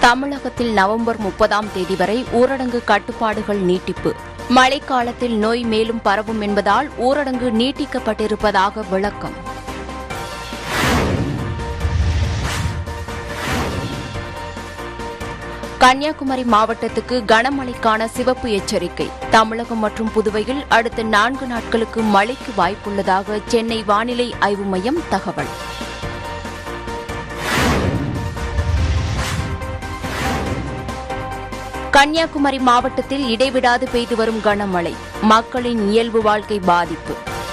தமிழகத்தில் நவம்பர் முப்பதாம் தேதி வரை ஊரடங்கு கட்டுப்பாடுகள் நீட்டிப்பு மழைக்காலத்தில் நோய் மேலும் பரவும் என்பதால் ஊரடங்கு நீட்டிக்கப்பட்டிருப்பதாக விளக்கம் கன்னியாகுமரி மாவட்டத்துக்கு கனமழைக்கான சிவப்பு எச்சரிக்கை தமிழகம் மற்றும் புதுவையில் அடுத்த நான்கு நாட்களுக்கு மழைக்கு வாய்ப்புள்ளதாக சென்னை வானிலை ஆய்வு மையம் தகவல் கன்னியாகுமரி மாவட்டத்தில் இடைவிடாது பெய்து வரும் கனமழை மக்களின் இயல்பு வாழ்க்கை பாதிப்பு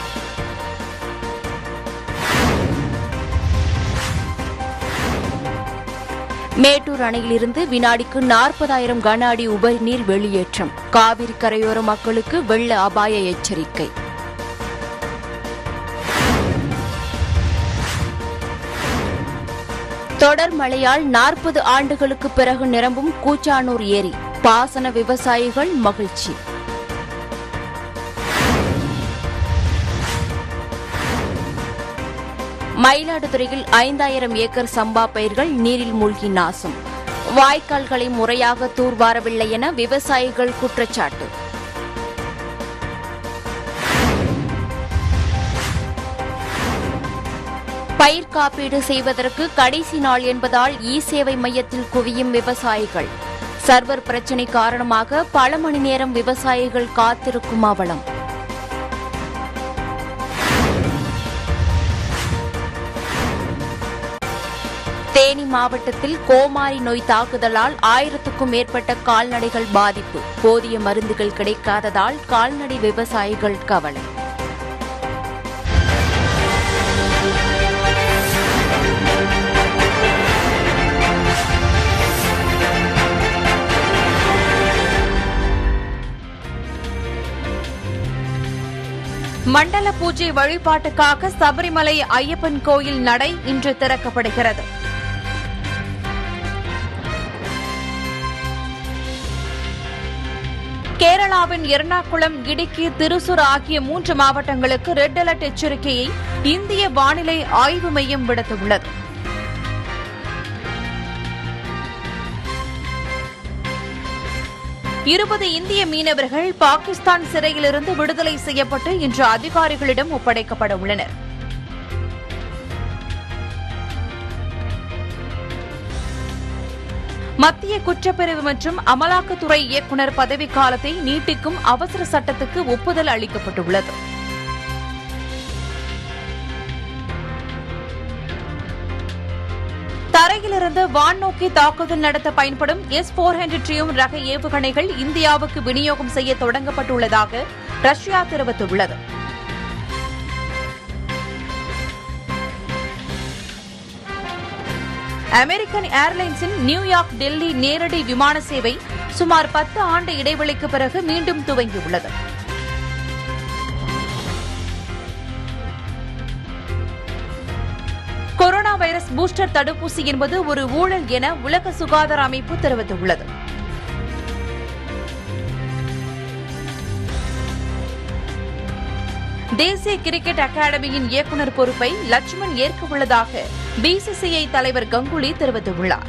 மேட்டூர் அணையிலிருந்து வினாடிக்கு நாற்பதாயிரம் கன அடி உபரி நீர் வெளியேற்றம் காவிரி கரையோர மக்களுக்கு வெள்ள அபாய எச்சரிக்கை தொடர் மழையால் நாற்பது ஆண்டுகளுக்கு பிறகு நிரம்பும் கூச்சானூர் ஏரி பாசன விவசாயிகள் மகிழ்ச்சி மயிலாடுதுறையில் ஐந்தாயிரம் ஏக்கர் சம்பா பயிர்கள் நீரில் மூழ்கி நாசம் வாய்க்கால்களை முறையாக தூர்வாரவில்லை என விவசாயிகள் குற்றச்சாட்டு பயிர் காப்பீடு செய்வதற்கு கடைசி நாள் என்பதால் இ சேவை மையத்தில் குவியும் விவசாயிகள் சர்வர் பிரச்சினை காரணமாக பல மணி நேரம் விவசாயிகள் காத்திருக்கும் அவலம் தேனி மாவட்டத்தில் கோமாரி நோய் தாக்குதலால் ஆயிரத்துக்கும் மேற்பட்ட கால்நடைகள் பாதிப்பு போதிய மருந்துகள் கிடைக்காததால் கால்நடை விவசாயிகள் கவலை மண்டல பூஜை வழிபாட்டுக்காக சபரிமலை ஐயப்பன் கோயில் நடை இன்று திறக்கப்படுகிறது கேரளாவின் எர்ணாகுளம் இடுக்கி திருசூர் ஆகிய மூன்று மாவட்டங்களுக்கு ரெட் அலர்ட் எச்சரிக்கையை இந்திய வானிலை ஆய்வு மையம் விடுத்துள்ளது இருபது இந்திய மீனவர்கள் பாகிஸ்தான் சிறையிலிருந்து விடுதலை செய்யப்பட்டு இன்று அதிகாரிகளிடம் ஒப்படைக்கப்பட உள்ளனர் மத்திய குற்றப்பிரிவு மற்றும் அமலாக்கத்துறை இயக்குநர் பதவிக்காலத்தை நீட்டிக்கும் அவசர சட்டத்துக்கு ஒப்புதல் அளிக்கப்பட்டுள்ளது தரையிலிருந்து வான் நோக்கி தாக்குதல் நடத்த பயன்படும் எஸ் போர் ஹண்ட்ரட் ரக ஏவுகணைகள் இந்தியாவுக்கு விநியோகம் செய்ய தொடங்கப்பட்டுள்ளதாக ரஷ்யா தெரிவித்துள்ளது அமெரிக்கன் ஏர்லைன்ஸின் நியூயார்க் டெல்லி நேரடி விமான சேவை சுமார் பத்து ஆண்டு இடைவெளிக்கு பிறகு மீண்டும் துவங்கியுள்ளது கொரோனா வைரஸ் பூஸ்டர் தடுப்பூசி என்பது ஒரு ஊழல் என உலக சுகாதார அமைப்பு தெரிவித்துள்ளது தேசிய கிரிக்கெட் அகாடமியின் இயக்குநர் பொறுப்பை லட்சுமண் ஏற்க உள்ளதாக பிசிசிஐ தலைவர் கங்குலி தெரிவித்துள்ளார்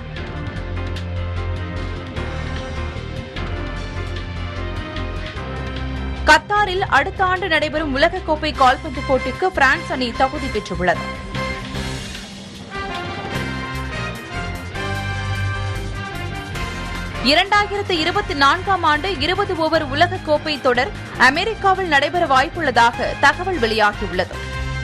கத்தாரில் அடுத்த ஆண்டு நடைபெறும் உலகக்கோப்பை கால்பந்து போட்டிக்கு பிரான்ஸ் அணி தகுதி பெற்றுள்ளது இரண்டாயிரத்து இருபத்தி நான்காம் ஆண்டு இருபது ஓவர் உலகக்கோப்பை தொடர் அமெரிக்காவில் நடைபெற வாய்ப்புள்ளதாக தகவல் வெளியாகியுள்ளது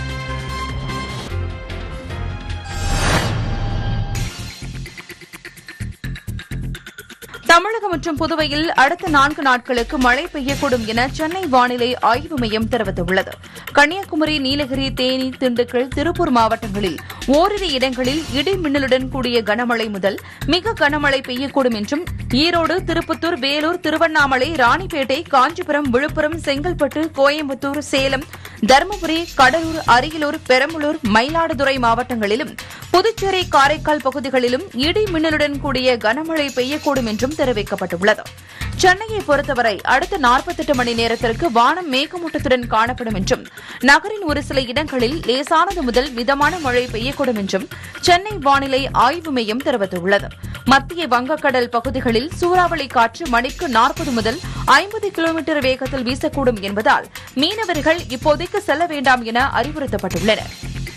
தமிழகம் மற்றும் புதுவையில் அடுத்த நான்கு நாட்களுக்கு மழை பெய்யக்கூடும் என சென்னை வானிலை ஆய்வு மையம் தெரிவித்துள்ளது கன்னியாகுமரி நீலகிரி தேனி திண்டுக்கல் திருப்பூர் மாவட்டங்களில் ஓரிரு இடங்களில் இடி மின்னலுடன் கூடிய கனமழை முதல் மிக கனமழை பெய்யக்கூடும் என்றும் ஈரோடு திருப்பத்தூர் வேலூர் திருவண்ணாமலை ராணிப்பேட்டை காஞ்சிபுரம் விழுப்புரம் செங்கல்பட்டு கோயம்புத்தூர் சேலம் தருமபுரி கடலூர் அரியலூர் பெரம்பலூர் மயிலாடுதுறை மாவட்டங்களிலும் புதுச்சேரி காரைக்கால் பகுதிகளிலும் இடி மின்னலுடன் கூடிய கனமழை பெய்யக்கூடும் என்றும் தெரிவிக்கப்பட்டுள்ளது சென்னையை பொறுத்தவரை அடுத்த 48 மணி நேரத்திற்கு வானம் மேகமூட்டத்துடன் காணப்படும் என்றும் நகரின் ஒரு சில இடங்களில் லேசானது முதல் மிதமான மழை பெய்யக்கூடும் என்றும் சென்னை வானிலை ஆய்வு மையம் தெரிவித்துள்ளது மத்திய வங்கக்கடல் பகுதிகளில் சூறாவளி காற்று மணிக்கு நாற்பது முதல் ஐம்பது கிலோமீட்டர் வேகத்தில் வீசக்கூடும் என்பதால் மீனவர்கள் இப்போதைக்கு செல்ல வேண்டாம் என அறிவுறுத்தப்பட்டுள்ளனர்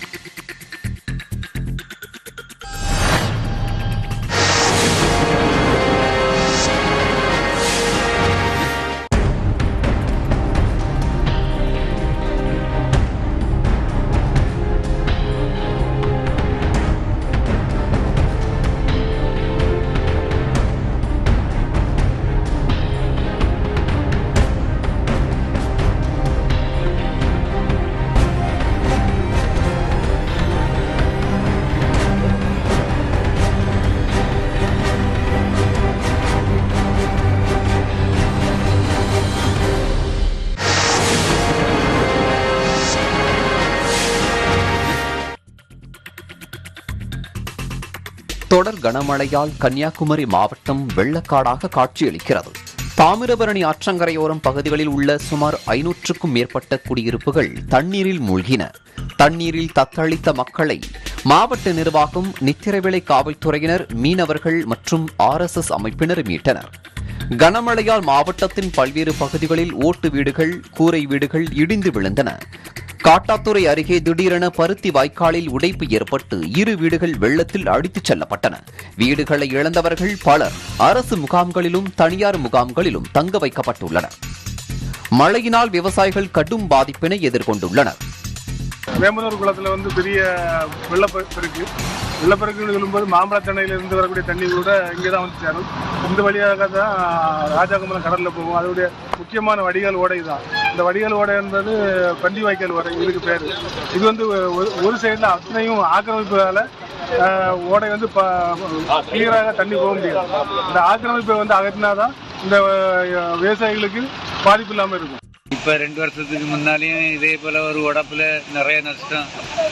தொடர் கனமழையால் கன்னியாகுமரி மாவட்டம் வெள்ளக்காடாக காட்சியளிக்கிறது தாமிரபரணி ஆற்றங்கரையோரம் பகுதிகளில் உள்ள சுமார் ஐநூற்றுக்கும் மேற்பட்ட குடியிருப்புகள் தண்ணீரில் மூழ்கின தண்ணீரில் தத்தளித்த மக்களை மாவட்ட நிர்வாகம் நித்திரவிளை காவல்துறையினர் மீனவர்கள் மற்றும் ஆர்எஸ்எஸ் அமைப்பினர் மீட்டனர் கனமழையால் மாவட்டத்தின் பல்வேறு பகுதிகளில் ஓட்டு வீடுகள் கூரை வீடுகள் இடிந்து விழுந்தன காட்டாத்துறை அருகே திடீரென பருத்தி வாய்க்காலில் உடைப்பு ஏற்பட்டு இரு வீடுகள் வெள்ளத்தில் அடித்துச் செல்லப்பட்டன வீடுகளை இழந்தவர்கள் பலர் அரசு முகாம்களிலும் தனியார் முகாம்களிலும் தங்க வைக்கப்பட்டுள்ளனர் மழையினால் விவசாயிகள் கடும் பாதிப்பினை எதிர்கொண்டுள்ளனர் வேம்பனூர் குளத்துல வந்து பெரிய வெள்ளப்பெருக்கு வெள்ளப்பெருக்குன்னு சொல்லும்போது மாம்பழத்தண்ணையில இருந்து வரக்கூடிய தண்ணி கூட இங்கே தான் வந்து சேரும் இந்த வழியாக தான் ராஜாகமலம் கடல்ல போகும் அதோடைய முக்கியமான வடிகால் ஓடை தான் இந்த வடிகால் ஓடை என்பது பண்டி வாய்க்கால் ஓடை இதுக்கு பேர் இது வந்து ஒரு- ஒரு சைடில் அத்தனையும் ஆக்கிரமிப்புனால ஆஹ், ஓடை வந்து கிளியராக தண்ணி போக முடியாது இந்த ஆக்கிரமிப்பை வந்து அகற்றினாதான் இந்த ஆஹ், விவசாயிகளுக்கு பாதிப்பு இல்லாமல் இருக்கும் இப்போ ரெண்டு வருஷத்துக்கு முன்னாலேயும் இதே போல் ஒரு உடப்புல நிறைய நஷ்டம்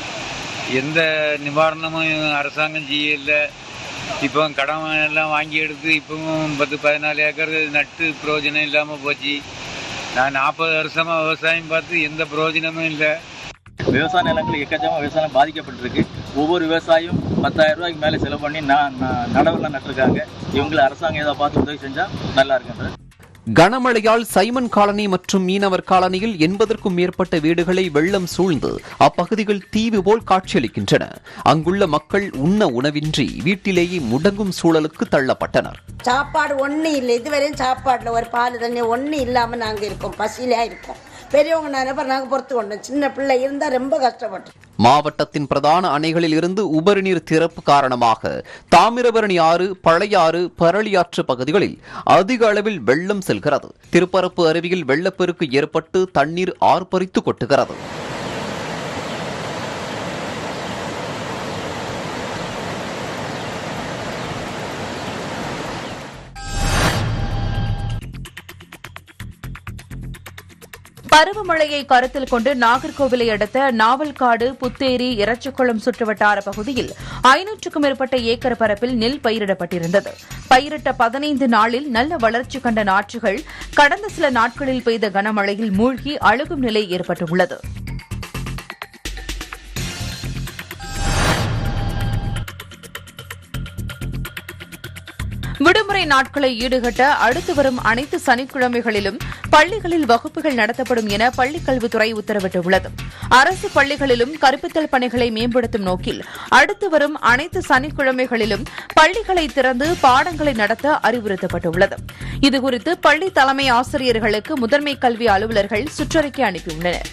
எந்த நிவாரணமும் அரசாங்கம் செய்யல இப்போ கடன் எல்லாம் வாங்கி எடுத்து இப்பவும் பத்து பதினாலு ஏக்கர் நட்டு பிரயோஜனம் இல்லாமல் போச்சு நான் நாற்பது வருஷமா விவசாயம் பார்த்து எந்த பிரயோஜனமும் இல்லை விவசாய நிலங்கள் எக்கச்சக்கமாக விவசாயம் பாதிக்கப்பட்டிருக்கு ஒவ்வொரு விவசாயியும் பத்தாயிரம் ரூபாய்க்கு மேலே செலவு பண்ணி நான் நடவுலாம் நட்டிருக்காங்க இவங்களை அரசாங்கம் ஏதாவது பார்த்து உதவி செஞ்சால் நல்லா இருக்குன்றது கனமழையால் சைமன் காலனி மற்றும் மீனவர் காலனியில் எண்பதற்கும் மேற்பட்ட வீடுகளை வெள்ளம் சூழ்ந்து அப்பகுதிகள் தீவு போல் காட்சியளிக்கின்றன அங்குள்ள மக்கள் உண்ண உணவின்றி வீட்டிலேயே முடங்கும் சூழலுக்கு தள்ளப்பட்டனர் சாப்பாடு ஒன்றும் இல்லை இதுவரையும் சாப்பாட்டில் ஒரு பால் தண்ணி ஒன்றும் இல்லாமல் நாங்கள் இருக்கோம் பசியிலே இருக்கோம் பெரியவங்க நினைப்ப நாங்கள் பொறுத்து கொண்டோம் சின்ன பிள்ளை இருந்தால் ரொம்ப கஷ்டப்பட்டோம் மாவட்டத்தின் பிரதான அணைகளில் இருந்து உபரிநீர் திறப்பு காரணமாக தாமிரபரணி ஆறு பழையாறு பரளியாற்று பகுதிகளில் அதிக அளவில் வெள்ளம் செல்கிறது திருப்பரப்பு அருவியில் வெள்ளப்பெருக்கு ஏற்பட்டு தண்ணீர் ஆர்ப்பரித்து கொட்டுகிறது பருவமழையை கருத்தில் கொண்டு நாகர்கோவிலை அடுத்த நாவல்காடு புத்தேரி இறச்சிக்குளம் சுற்றுவட்டார பகுதியில் ஐநூற்றுக்கும் மேற்பட்ட ஏக்கர் பரப்பில் நெல் பயிரிடப்பட்டிருந்தது பயிரிட்ட பதினைந்து நாளில் நல்ல வளர்ச்சி கண்ட நாற்றுகள் கடந்த சில நாட்களில் பெய்த கனமழையில் மூழ்கி அழுகும் நிலை ஏற்பட்டுள்ளது விடுமுறை நாட்களை ஈடுகட்ட அடுத்து வரும் அனைத்து சனிக்கிழமைகளிலும் பள்ளிகளில் வகுப்புகள் நடத்தப்படும் என பள்ளிக் கல்வித்துறை உத்தரவிட்டுள்ளது அரசு பள்ளிகளிலும் கற்பித்தல் பணிகளை மேம்படுத்தும் நோக்கில் அடுத்து வரும் அனைத்து சனிக்கிழமைகளிலும் பள்ளிகளை திறந்து பாடங்களை நடத்த அறிவுறுத்தப்பட்டுள்ளது இதுகுறித்து பள்ளி தலைமை ஆசிரியர்களுக்கு முதன்மை கல்வி அலுவலர்கள் சுற்றறிக்கை அனுப்பியுள்ளனர்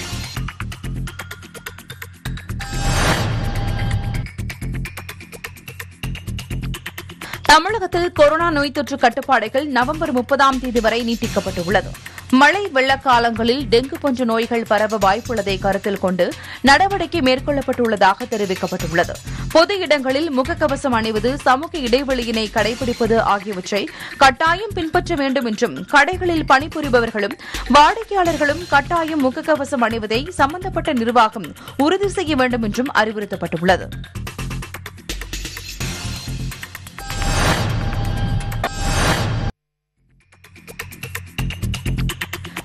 தமிழகத்தில் கொரோனா நோய் தொற்று கட்டுப்பாடுகள் நவம்பர் முப்பதாம் தேதி வரை நீட்டிக்கப்பட்டுள்ளது மழை வெள்ளக்காலங்களில் டெங்கு போன்ற நோய்கள் பரவ வாய்ப்புள்ளதை கருத்தில் கொண்டு நடவடிக்கை மேற்கொள்ளப்பட்டுள்ளதாக தெரிவிக்கப்பட்டுள்ளது பொது இடங்களில் முகக்கவசம் அணிவது சமூக இடைவெளியினை கடைபிடிப்பது ஆகியவற்றை கட்டாயம் பின்பற்ற வேண்டும் என்றும் கடைகளில் பணிபுரிபவர்களும் வாடிக்கையாளர்களும் கட்டாயம் முகக்கவசம் அணிவதை சம்பந்தப்பட்ட நிர்வாகம் உறுதி செய்ய வேண்டும் என்றும் அறிவுறுத்தப்பட்டுள்ளது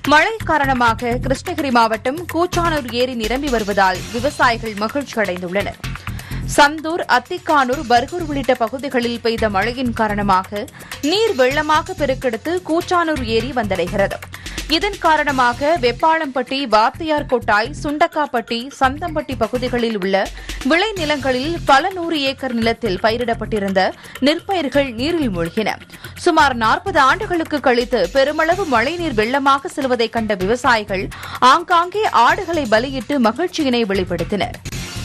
மழை காரணமாக கிருஷ்ணகிரி மாவட்டம் கூச்சானூர் ஏரி நிரம்பி வருவதால் விவசாயிகள் மகிழ்ச்சி அடைந்துள்ளனர் சந்தூர் அத்திக்கானூர் பர்கூர் உள்ளிட்ட பகுதிகளில் பெய்த மழையின் காரணமாக நீர் வெள்ளமாக பெருக்கெடுத்து கூச்சானூர் ஏரி வந்தடைகிறது இதன் காரணமாக வெப்பாளம்பட்டி வாத்தியார் கொட்டாய் சுண்டக்காப்பட்டி சந்தம்பட்டி பகுதிகளில் உள்ள விளைநிலங்களில் பல நூறு ஏக்கர் நிலத்தில் பயிரிடப்பட்டிருந்த நெற்பயிர்கள் நீரில் மூழ்கின சுமார் நாற்பது ஆண்டுகளுக்கு கழித்து பெருமளவு மழைநீர் வெள்ளமாக செல்வதை கண்ட விவசாயிகள் ஆங்காங்கே ஆடுகளை பலியிட்டு மகிழ்ச்சியினை வெளிப்படுத்தினர்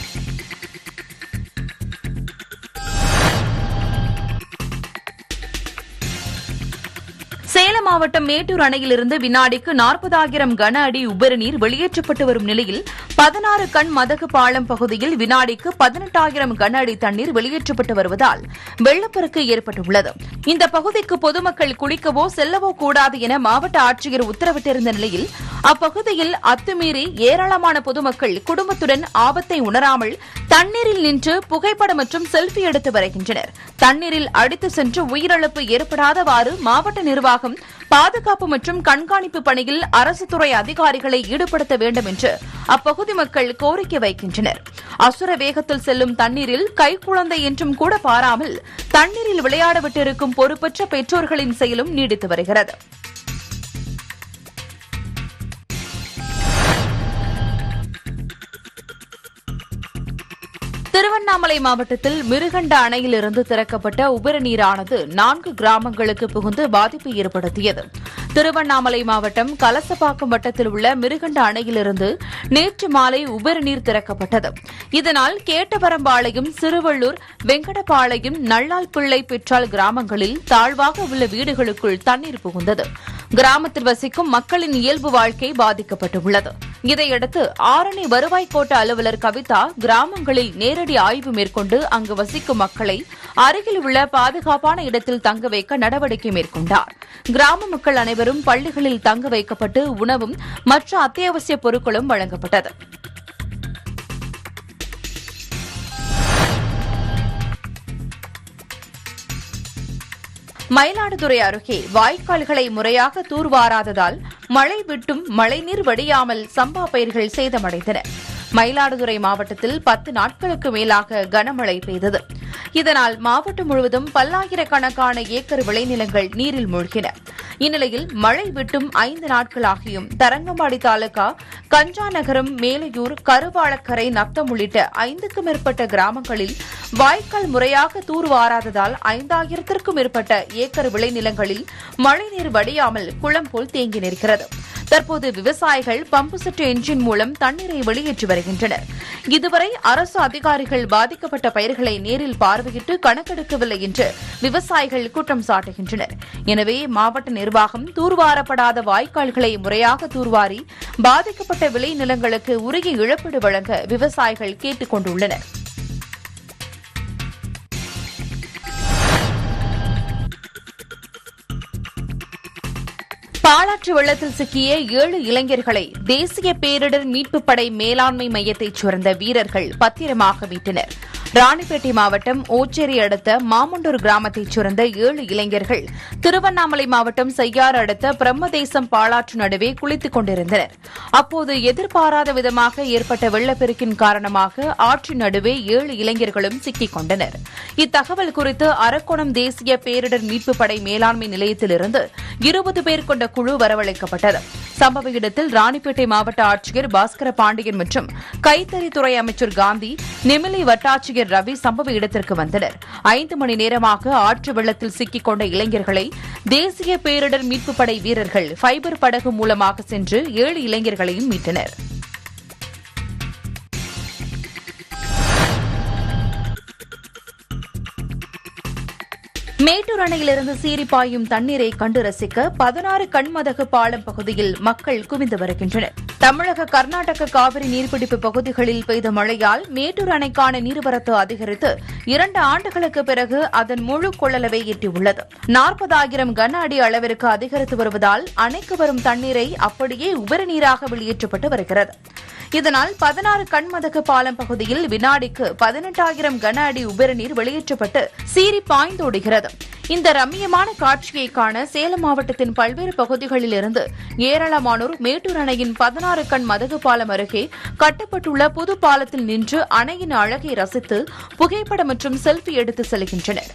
சேலம் மாவட்டம் மேட்டூர் அணையிலிருந்து வினாடிக்கு நாற்பதாயிரம் கன அடி உபரி நீர் வெளியேற்றப்பட்டு வரும் நிலையில் பதினாறு கண் மதகு பாலம் பகுதியில் வினாடிக்கு பதினெட்டாயிரம் கன அடி தண்ணீர் வெளியேற்றப்பட்டு வருவதால் வெள்ளப்பெருக்கு ஏற்பட்டுள்ளது இந்த பகுதிக்கு பொதுமக்கள் குளிக்கவோ செல்லவோ கூடாது என மாவட்ட ஆட்சியர் உத்தரவிட்டிருந்த நிலையில் அப்பகுதியில் அத்துமீறி ஏராளமான பொதுமக்கள் குடும்பத்துடன் ஆபத்தை உணராமல் தண்ணீரில் நின்று புகைப்படம் மற்றும் செல்ஃபி எடுத்து வருகின்றனர் தண்ணீரில் அடித்து சென்று உயிரிழப்பு ஏற்படாதவாறு மாவட்ட நிர்வாகம் பாதுகாப்பு மற்றும் கண்காணிப்பு பணியில் அரசு துறை அதிகாரிகளை ஈடுபடுத்த வேண்டும் என்று அப்பகுதி மக்கள் கோரிக்கை வைக்கின்றனர் அசுர வேகத்தில் செல்லும் தண்ணீரில் கைக்குழந்தை என்றும் கூட பாராமல் தண்ணீரில் விளையாட விட்டிருக்கும் பொறுப்பற்ற பெற்றோர்களின் செயலும் நீடித்து வருகிறது திருவண்ணாமலை மாவட்டத்தில் மிருகண்ட அணையிலிருந்து திறக்கப்பட்ட உபரி நீரானது நான்கு கிராமங்களுக்கு புகுந்து பாதிப்பு ஏற்படுத்தியது திருவண்ணாமலை மாவட்டம் கலசப்பாக்கம் வட்டத்தில் உள்ள மிருகண்ட அணையிலிருந்து நேற்று மாலை உபரி நீர் திறக்கப்பட்டது இதனால் கேட்டவரம்பாளையம் சிறுவள்ளூர் வெங்கடபாளையம் நல்லால்பிள்ளை பெற்றால் கிராமங்களில் தாழ்வாக உள்ள வீடுகளுக்குள் தண்ணீர் புகுந்தது கிராமத்தில் வசிக்கும் மக்களின் இயல்பு வாழ்க்கை பாதிக்கப்பட்டுள்ளது இதையடுத்து ஆரணி வருவாய் கோட்ட அலுவலர் கவிதா கிராமங்களில் நேரடி ஆய்வு மேற்கொண்டு அங்கு வசிக்கும் மக்களை அருகில் உள்ள பாதுகாப்பான இடத்தில் தங்க வைக்க நடவடிக்கை மேற்கொண்டார் கிராம மக்கள் அனைவரும் பள்ளிகளில் தங்க வைக்கப்பட்டு உணவும் மற்ற அத்தியாவசிய பொருட்களும் வழங்கப்பட்டது மயிலாடுதுறை அருகே வாய்க்கால்களை முறையாக தூர்வாராததால் மழை விட்டும் மழைநீர் வடியாமல் சம்பா பயிர்கள் சேதமடைந்தன மயிலாடுதுறை மாவட்டத்தில் பத்து நாட்களுக்கு மேலாக கனமழை பெய்தது இதனால் மாவட்டம் முழுவதும் பல்லாயிரக்கணக்கான ஏக்கர் விளைநிலங்கள் நீரில் மூழ்கின இந்நிலையில் மழை விட்டும் ஐந்து நாட்களாகியும் தரங்கம்பாடி தாலுகா கஞ்சாநகரம் மேலையூர் கருவாளக்கரை நத்தம் உள்ளிட்ட ஐந்துக்கும் மேற்பட்ட கிராமங்களில் வாய்க்கால் முறையாக தூர்வாராததால் ஐந்தாயிரத்திற்கும் மேற்பட்ட ஏக்கர் விளைநிலங்களில் மழைநீர் வடியாமல் குளம் போல் தேங்கி நிற்கிறது தற்போது விவசாயிகள் பம்பு செட்டு என்ஜின் மூலம் தண்ணீரை வெளியேற்றி வருகின்றனர் இதுவரை அரசு அதிகாரிகள் பாதிக்கப்பட்ட பயிர்களை நேரில் பார்வையிட்டு கணக்கெடுக்கவில்லை என்று விவசாயிகள் குற்றம் சாட்டுகின்றனர் எனவே மாவட்ட நிர்வாகம் தூர்வாரப்படாத வாய்க்கால்களை முறையாக தூர்வாரி பாதிக்கப்பட்ட விளைநிலங்களுக்கு உரிய இழப்பீடு வழங்க விவசாயிகள் கேட்டுக் கொண்டுள்ளனர் பாலாற்று வெள்ளத்தில் சிக்கிய ஏழு இளைஞர்களை தேசிய பேரிடர் மீட்புப் படை மேலாண்மை மையத்தைச் சேர்ந்த வீரர்கள் பத்திரமாக மீட்டனர் ராணிப்பேட்டை மாவட்டம் ஓச்சேரி அடுத்த மாமண்டூர் கிராமத்தைச் சேர்ந்த ஏழு இளைஞர்கள் திருவண்ணாமலை மாவட்டம் செய்யாறு அடுத்த பிரம்மதேசம் பாலாற்று நடுவே குளித்துக் கொண்டிருந்தனர் அப்போது எதிர்பாராத விதமாக ஏற்பட்ட வெள்ளப்பெருக்கின் காரணமாக ஆற்றின் நடுவே ஏழு இளைஞர்களும் சிக்கிக் கொண்டனர் இத்தகவல் குறித்து அரக்கோணம் தேசிய பேரிடர் மீட்புப் படை மேலாண்மை நிலையத்திலிருந்து இருபது பேர் கொண்ட குழு வரவழைக்கப்பட்டது சம்பவ இடத்தில் ராணிப்பேட்டை மாவட்ட ஆட்சியர் பாஸ்கர பாண்டியன் மற்றும் கைத்தறித்துறை அமைச்சர் காந்தி நெமிலி வட்டாட்சியர் ரவி சம்பவ இடத்திற்கு வந்தனர் ஐந்து மணி நேரமாக ஆற்று வெள்ளத்தில் சிக்கிக் கொண்ட இளைஞர்களை தேசிய பேரிடர் மீட்புப் படை வீரர்கள் ஃபைபர் படகு மூலமாக சென்று ஏழு இளைஞர்களையும் மீட்டனர் மேட்டூர் அணையிலிருந்து சீறி பாயும் தண்ணீரை கண்டு ரசிக்க பதினாறு கண்மதகு பாலம் பகுதியில் மக்கள் குவிந்து வருகின்றனர் தமிழக கர்நாடக காவிரி நீர்பிடிப்பு பகுதிகளில் பெய்த மழையால் மேட்டூர் அணைக்கான நீர்வரத்து அதிகரித்து இரண்டு ஆண்டுகளுக்கு பிறகு அதன் முழு கொள்ளளவை எட்டியுள்ளது நாற்பதாயிரம் கன அடி அளவிற்கு அதிகரித்து வருவதால் அணைக்கு வரும் தண்ணீரை அப்படியே உபரி நீராக வெளியேற்றப்பட்டு வருகிறது இதனால் பதினாறு கண்மதகு பாலம் பகுதியில் வினாடிக்கு பதினெட்டாயிரம் கன அடி உபரி நீர் வெளியேற்றப்பட்டு சீறி பாய்ந்தோடுகிறது இந்த ரம்மியமான காட்சியை காண சேலம் மாவட்டத்தின் பல்வேறு பகுதிகளில் இருந்து ஏராளமானோர் மேட்டூர் அணையின் பதினாறு கண் மதகு பாலம் அருகே கட்டப்பட்டுள்ள புது பாலத்தில் நின்று அணையின் அழகை ரசித்து புகைப்படம் மற்றும் செல்ஃபி எடுத்து செல்கின்றனர்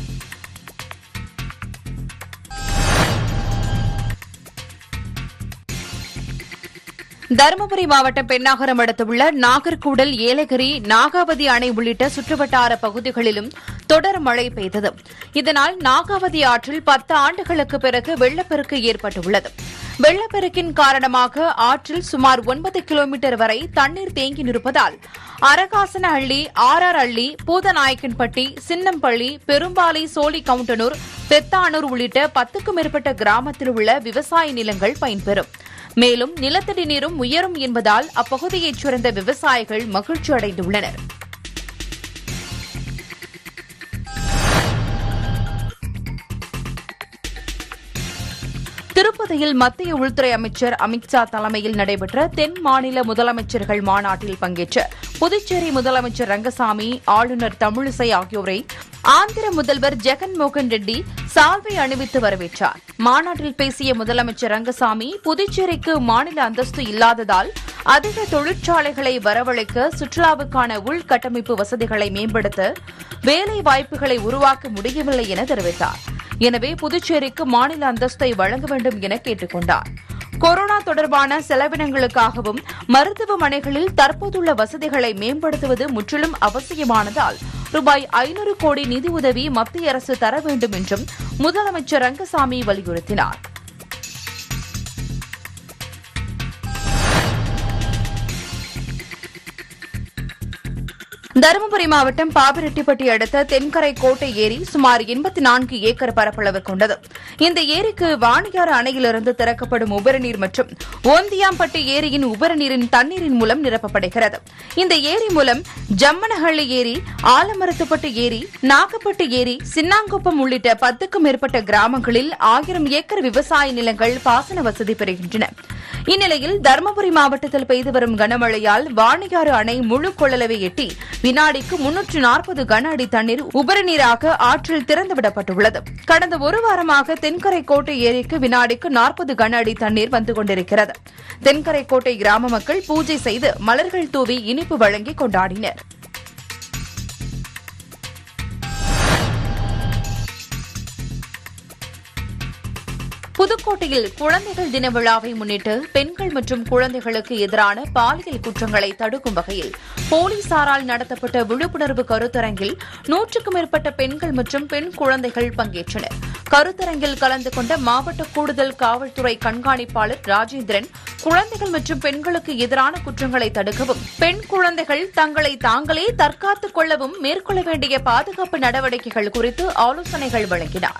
தருமபுரி மாவட்டம் பெண்ணாகரம் அடுத்துள்ள நாகர்கூடல் ஏலகிரி நாகாவதி அணை உள்ளிட்ட சுற்றுவட்டார பகுதிகளிலும் தொடர் மழை பெய்தது இதனால் நாகாவதி ஆற்றில் பத்து ஆண்டுகளுக்கு பிறகு வெள்ளப்பெருக்கு ஏற்பட்டுள்ளது வெள்ளப்பெருக்கின் காரணமாக ஆற்றில் சுமார் ஒன்பது கிலோமீட்டர் வரை தண்ணீர் தேங்கி நிற்பதால் அரகாசன அள்ளி ஆர்ஆர் அள்ளி பூதநாயக்கன்பட்டி சின்னம்பள்ளி பெரும்பாலை சோழி கவுண்டனூர் பெத்தானூர் உள்ளிட்ட பத்துக்கும் மேற்பட்ட கிராமத்தில் உள்ள விவசாய நிலங்கள் பயன்பெறும் மேலும் நிலத்தடி நீரும் உயரும் என்பதால் அப்பகுதியைச் சேர்ந்த விவசாயிகள் மகிழ்ச்சி அடைந்துள்ளனர் திருப்பதியில் மத்திய உள்துறை அமைச்சர் அமித்ஷா தலைமையில் நடைபெற்ற தென் மாநில முதலமைச்சர்கள் மாநாட்டில் பங்கேற்ற புதுச்சேரி முதலமைச்சர் ரங்கசாமி ஆளுநர் தமிழிசை ஆகியோரை ஆந்திர முதல்வர் ஜெகன்மோகன் ரெட்டி சால்வை அணிவித்து வரவேற்றார் மாநாட்டில் பேசிய முதலமைச்சர் ரங்கசாமி புதுச்சேரிக்கு மாநில அந்தஸ்து இல்லாததால் அதிக தொழிற்சாலைகளை வரவழைக்க சுற்றுலாவுக்கான உள்கட்டமைப்பு வசதிகளை மேம்படுத்த வேலை வாய்ப்புகளை உருவாக்க முடியவில்லை என தெரிவித்தார் எனவே புதுச்சேரிக்கு மாநில அந்தஸ்தை வழங்க வேண்டும் என கேட்டுக் கொண்டார் கொரோனா தொடர்பான செலவினங்களுக்காகவும் மருத்துவமனைகளில் தற்போதுள்ள வசதிகளை மேம்படுத்துவது முற்றிலும் அவசியமானதால் ரூபாய் ஐநூறு கோடி நிதியுதவி மத்திய அரசு தர வேண்டும் என்றும் முதலமைச்சர் ரங்கசாமி வலியுறுத்தினார் தருமபுரி மாவட்டம் பாப்பிரெட்டிப்பட்டி அடுத்த தென்கரை கோட்டை ஏரி சுமார் எண்பத்தி நான்கு ஏக்கர் பரப்பளவு கொண்டது இந்த ஏரிக்கு வாணியாறு அணையிலிருந்து திறக்கப்படும் உபரிநீர் மற்றும் ஓந்தியாம்பட்டி ஏரியின் உபரிநீரின் தண்ணீரின் மூலம் நிரப்பப்படுகிறது இந்த ஏரி மூலம் ஜம்மனஹள்ளி ஏரி ஆலமரத்துப்பட்டு ஏரி நாகப்பட்டு ஏரி சின்னாங்குப்பம் உள்ளிட்ட பத்துக்கும் மேற்பட்ட கிராமங்களில் ஆயிரம் ஏக்கர் விவசாய நிலங்கள் பாசன வசதி பெறுகின்றன இந்நிலையில் தருமபுரி மாவட்டத்தில் பெய்து வரும் கனமழையால் வாணியாறு அணை முழு கொள்ளளவை எட்டி வினாடிக்கு முன்னூற்று நாற்பது கன அடி தண்ணீர் உபரிநீராக ஆற்றில் திறந்துவிடப்பட்டுள்ளது கடந்த ஒரு வாரமாக தென்கரை கோட்டை ஏரிக்கு வினாடிக்கு நாற்பது கன அடி தண்ணீர் வந்து கொண்டிருக்கிறது தென்கரை கோட்டை கிராம மக்கள் பூஜை செய்து மலர்கள் தூவி இனிப்பு வழங்கி கொண்டாடினர் புதுக்கோட்டையில் குழந்தைகள் தின விழாவை முன்னிட்டு பெண்கள் மற்றும் குழந்தைகளுக்கு எதிரான பாலியல் குற்றங்களை தடுக்கும் வகையில் போலீசாரால் நடத்தப்பட்ட விழிப்புணர்வு கருத்தரங்கில் நூற்றுக்கும் மேற்பட்ட பெண்கள் மற்றும் பெண் குழந்தைகள் பங்கேற்றனர் கருத்தரங்கில் கலந்து கொண்ட மாவட்ட கூடுதல் காவல்துறை கண்காணிப்பாளர் ராஜேந்திரன் குழந்தைகள் மற்றும் பெண்களுக்கு எதிரான குற்றங்களை தடுக்கவும் பெண் குழந்தைகள் தங்களை தாங்களே தற்காத்துக் கொள்ளவும் மேற்கொள்ள வேண்டிய பாதுகாப்பு நடவடிக்கைகள் குறித்து ஆலோசனைகள் வழங்கினார்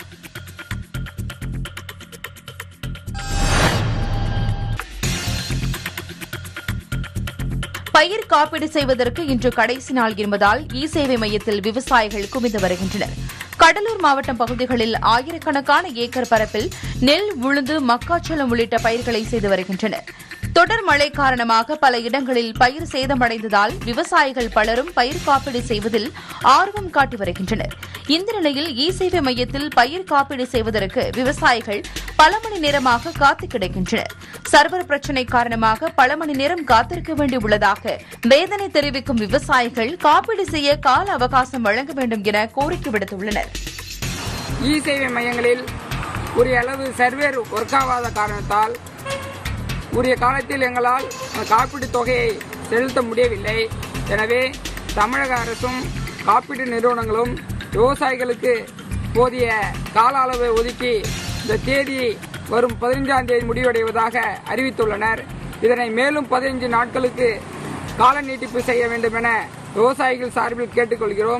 பயிர் காப்பீடு செய்வதற்கு இன்று கடைசி நாள் என்பதால் இ சேவை மையத்தில் விவசாயிகள் குவிந்து வருகின்றனர் கடலூர் மாவட்டம் பகுதிகளில் ஆயிரக்கணக்கான ஏக்கர் பரப்பில் நெல் உளுந்து மக்காச்சோளம் உள்ளிட்ட பயிர்களை செய்து வருகின்றனர் தொடர் மழை காரணமாக பல இடங்களில் பயிர் சேதமடைந்ததால் விவசாயிகள் பலரும் பயிர் காப்பீடு செய்வதில் ஆர்வம் காட்டி வருகின்றனர் இந்த நிலையில் இ சேவை மையத்தில் பயிர் காப்பீடு செய்வதற்கு விவசாயிகள் பல மணி நேரமாக காத்து கிடக்கின்றனர் சர்வர் பிரச்சினை காரணமாக பல மணி நேரம் காத்திருக்க வேண்டியுள்ளதாக வேதனை தெரிவிக்கும் விவசாயிகள் காப்பீடு செய்ய கால அவகாசம் வழங்க வேண்டும் என கோரிக்கை விடுத்துள்ளனர் இ சேவை மையங்களில் உரிய அளவு சர்வேர் ஒர்க் ஆகாத காரணத்தால் உரிய காலத்தில் எங்களால் அந்த காப்பீட்டு தொகையை செலுத்த முடியவில்லை எனவே தமிழக அரசும் காப்பீட்டு நிறுவனங்களும் விவசாயிகளுக்கு போதிய கால அளவை ஒதுக்கி இந்த தேதி வரும் பதினைஞ்சாம் தேதி முடிவடைவதாக அறிவித்துள்ளனர் இதனை மேலும் பதினைஞ்சு நாட்களுக்கு கால நீட்டிப்பு செய்ய வேண்டும் என விவசாயிகள் சார்பில் கேட்டுக்கொள்கிறோம்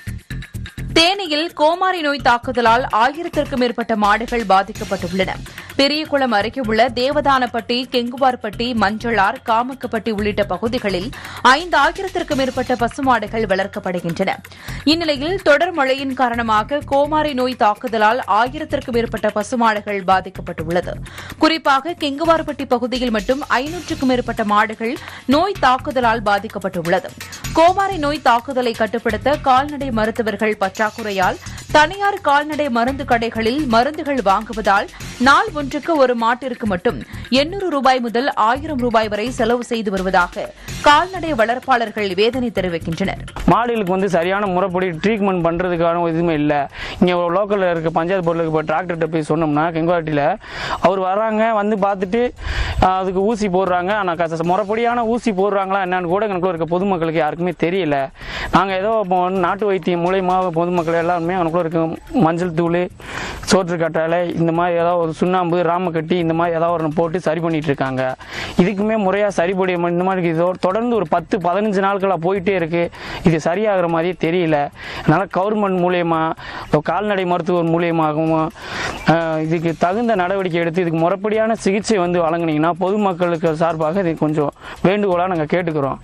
தேனியில் கோமாரி நோய் தாக்குதலால் ஆயிரத்திற்கும் மேற்பட்ட மாடுகள் பாதிக்கப்பட்டுள்ளன பெரியகுளம் அருகே உள்ள தேவதானப்பட்டி கெங்குவார்பட்டி மஞ்சளார் காமக்கப்பட்டி உள்ளிட்ட பகுதிகளில் ஐந்து ஆயிரத்திற்கும் மேற்பட்ட பசுமாடுகள் வளர்க்கப்படுகின்றன இந்நிலையில் தொடர் மழையின் காரணமாக கோமாரி நோய் தாக்குதலால் ஆயிரத்திற்கும் மேற்பட்ட பசுமாடுகள் பாதிக்கப்பட்டுள்ளது குறிப்பாக கெங்குவார்பட்டி பகுதியில் மட்டும் ஐநூற்றுக்கும் மேற்பட்ட மாடுகள் நோய் தாக்குதலால் பாதிக்கப்பட்டுள்ளது கோமாரி நோய் தாக்குதலை கட்டுப்படுத்த கால்நடை மருத்துவர்கள் பற்றாக்குறையால் தனியார் கால்நடை மருந்து கடைகளில் மருந்துகள் வாங்குவதால் நாள் ஒன்றுக்கு ஒரு மாட்டிற்கு மட்டும் எண்ணூறு ரூபாய் முதல் ஆயிரம் ரூபாய் வரை செலவு செய்து வருவதாக கால்நடை வளர்ப்பாளர்கள் வேதனை தெரிவிக்கின்றனர் மாடுகளுக்கு வந்து சரியான முறைப்படி ட்ரீட்மெண்ட் பண்ணுறதுக்கான எதுவுமே இல்லை இங்கே லோக்கலில் இருக்க பஞ்சாயத்து போர்டில் இப்போ டாக்டர்கிட்ட போய் சொன்னோம்னா கெங்குவாட்டியில் அவர் வராங்க வந்து பார்த்துட்டு ஆஹ், அதுக்கு ஊசி போடுறாங்க ஆனால் முறைப்படியான ஊசி போடுறாங்களா என்னன்னு கூட எனக்குள்ள இருக்க பொதுமக்களுக்கு யாருக்குமே தெரியல நாங்கள் ஏதோ இப்போ வந்து நாட்டு வைத்தியம் மூலயமா பொதுமக்கள் எல்லாருமே எனக்குள்ள இருக்க மஞ்சள் தூள் சோற்று கற்றாழை இந்த மாதிரி ஏதாவது ஒரு சுண்ணாம்பு ராமக்கட்டி இந்த மாதிரி ஏதாவது ஒன்று போட்டு சரி பண்ணிட்டு இருக்காங்க இதுக்குமே முறையாக சரிபடி இந்த மாதிரி இதோ தொடர்ந்து ஒரு பத்து பதினஞ்சு நாட்களாக போயிட்டே இருக்கு இது சரியாகிற மாதிரியே தெரியல அதனால கவர்மெண்ட் மூலியமா இப்போ கால்நடை மருத்துவர் மூலியமாகவும் ஆஹ், இதுக்கு தகுந்த நடவடிக்கை எடுத்து இதுக்கு முறைப்படியான சிகிச்சை வந்து வழங்குனீங்கன்னா பொதுமக்களுக்கு சார்பாக இது கொஞ்சம் வேண்டுகோளாக நாங்கள் கேட்டுக்கிறோம்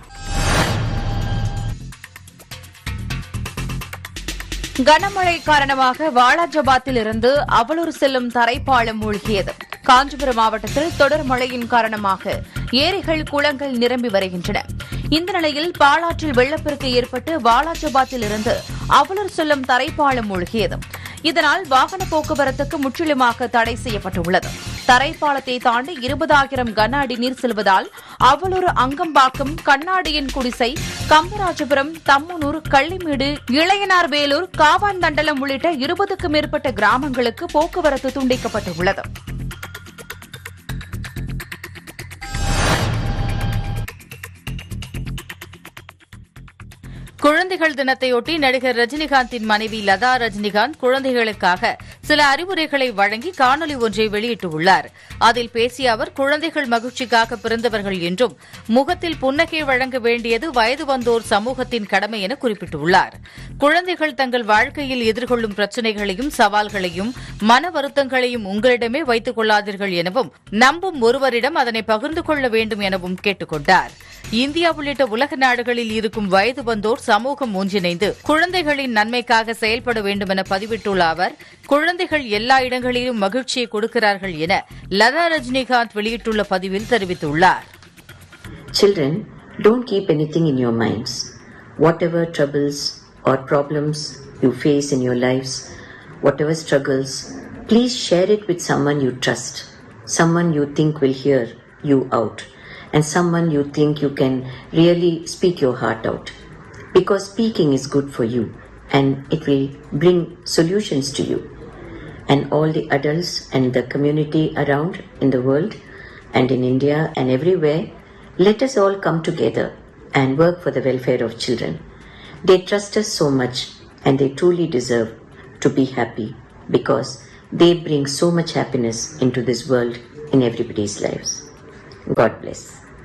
கனமழை காரணமாக வாலாஜாபாத்தில் இருந்து அவலூர் செல்லும் தரைப்பாலம் மூழ்கியது காஞ்சிபுரம் மாவட்டத்தில் தொடர் மழையின் காரணமாக ஏரிகள் குளங்கள் நிரம்பி வருகின்றன இந்த நிலையில் பாலாற்றில் வெள்ளப்பெருக்கு ஏற்பட்டு வாலாஜாபாத்தில் இருந்து அவலூர் செல்லும் தரைப்பாலம் மூழ்கியது இதனால் வாகன போக்குவரத்துக்கு முற்றிலுமாக தடை செய்யப்பட்டுள்ளது தரைப்பாலத்தை தாண்டி இருபதாயிரம் கன அடி நீர் செல்வதால் அவலூர் அங்கம்பாக்கம் கண்ணாடியின் குடிசை கம்பராஜபுரம் தம்முனூர் கள்ளிமேடு இளையனார் வேலூர் காவாந்தண்டலம் உள்ளிட்ட இருபதுக்கும் மேற்பட்ட கிராமங்களுக்கு போக்குவரத்து துண்டிக்கப்பட்டுள்ளது குழந்தைகள் தினத்தையொட்டி நடிகர் ரஜினிகாந்தின் மனைவி லதா ரஜினிகாந்த் குழந்தைகளுக்காக சில அறிவுரைகளை வழங்கி காணொலி ஒன்றை வெளியிட்டுள்ளார் அதில் பேசிய அவர் குழந்தைகள் மகிழ்ச்சிக்காக பிறந்தவர்கள் என்றும் முகத்தில் புன்னகை வழங்க வேண்டியது வயது வந்தோர் சமூகத்தின் கடமை என குறிப்பிட்டுள்ளார் குழந்தைகள் தங்கள் வாழ்க்கையில் எதிர்கொள்ளும் பிரச்சினைகளையும் சவால்களையும் மன வருத்தங்களையும் உங்களிடமே வைத்துக் கொள்ளாதீர்கள் எனவும் நம்பும் ஒருவரிடம் அதனை பகிர்ந்து கொள்ள வேண்டும் எனவும் கேட்டுக் கொண்டார் இந்தியா உள்ளிட்ட உலக நாடுகளில் இருக்கும் வயது வந்தோர் சமூகம் ஒன்றிணைந்து குழந்தைகளின் நன்மைக்காக செயல்பட வேண்டும் என பதிவிட்டுள்ள அவர் குழந்தைகள் எல்லா இடங்களிலும் மகிழ்ச்சியை கொடுக்கிறார்கள் என லதா ரஜினிகாந்த் வெளியிட்டுள்ள பதிவில் தெரிவித்துள்ளார் Children, don't keep anything in your minds. Whatever troubles or problems you face in your lives, whatever struggles, please share it with someone you trust, someone you think will hear you out, and someone you think you can really speak your heart out. Because speaking is good for you and it will bring solutions to you and all the adults and the community around in the world and in India and everywhere, let us all come together and work for the welfare of children. They trust us so much and they truly deserve to be happy because they bring so much happiness into this world in everybody's lives. God bless.